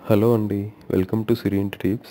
hello అండి welcome to Syrian tips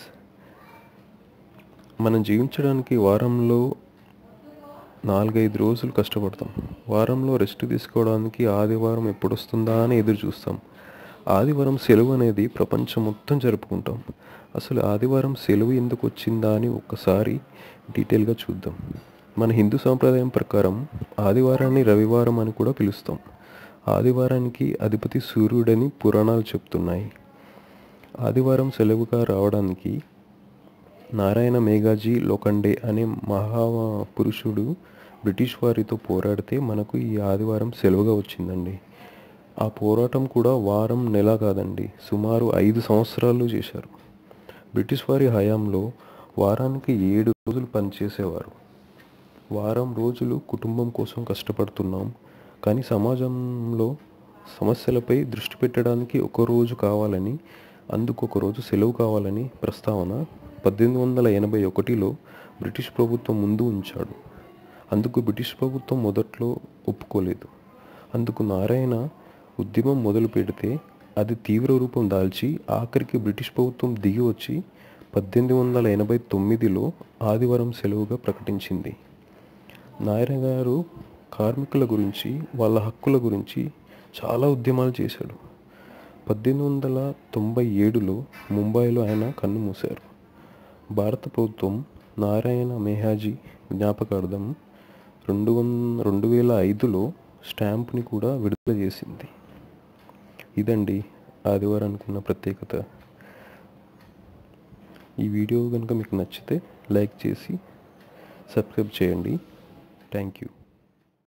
మనం జీవించడానికి వారంలో నాలుగైదు రోజులు కష్టపడతాం వారంలో రెస్ట్ తీసుకోవడానికి ఆదివారం ఎప్పుడు వస్తుందా అని ఎదురు చూస్తాం ఆదివారం సెలవు అనేది ప్రపంచం మొత్తం జరుపుకుంటాం అసలు ఆదివారం సెలవు ఎందుకు వచ్చిందా అని ఒక్కసారి డీటెయిల్గా చూద్దాం మన హిందూ సాంప్రదాయం ప్రకారం ఆదివారాన్ని రవివారం అని కూడా పిలుస్తాం ఆదివారానికి అధిపతి సూర్యుడని పురాణాలు చెప్తున్నాయి ఆదివారం సెలవుగా రావడానికి నారాయణ మేఘాజీ లోకండే అనే మహా పురుషుడు బ్రిటిష్ వారితో పోరాడితే మనకు ఈ ఆదివారం సెలవుగా వచ్చిందండి ఆ పోరాటం కూడా వారం నెల కాదండి సుమారు ఐదు సంవత్సరాలు చేశారు బ్రిటిష్ వారి హయాంలో వారానికి ఏడు రోజులు పనిచేసేవారు వారం రోజులు కుటుంబం కోసం కష్టపడుతున్నాం కానీ సమాజంలో సమస్యలపై దృష్టి పెట్టడానికి ఒక రోజు కావాలని అందుకు ఒక రోజు సెలవు కావాలని ప్రస్తావన పద్దెనిమిది వందల ఎనభై ఒకటిలో బ్రిటిష్ ప్రభుత్వం ముందు ఉంచాడు అందుకు బ్రిటిష్ ప్రభుత్వం మొదట్లో ఒప్పుకోలేదు అందుకు నారాయణ ఉద్యమం మొదలు పెడితే అది తీవ్ర రూపం దాల్చి ఆఖరికి బ్రిటిష్ ప్రభుత్వం దిగి వచ్చి పద్దెనిమిది వందల ఎనభై తొమ్మిదిలో ఆదివారం సెలవుగా ప్రకటించింది నారాయణ గారు కార్మికుల గురించి వాళ్ళ హక్కుల గురించి చాలా ఉద్యమాలు చేశాడు పద్దెనిమిది వందల తొంభై ఏడులో ముంబైలో ఆయన కన్ను మూశారు భారత ప్రభుత్వం నారాయణ మెహాజీ జ్ఞాపకార్థం రెండు వంద రెండు వేల ఐదులో స్టాంప్ని కూడా విడుదల చేసింది ఇదండి ఆదివారానికి ఉన్న ప్రత్యేకత ఈ వీడియో కనుక మీకు నచ్చితే లైక్ చేసి సబ్స్క్రైబ్ చేయండి థ్యాంక్ యూ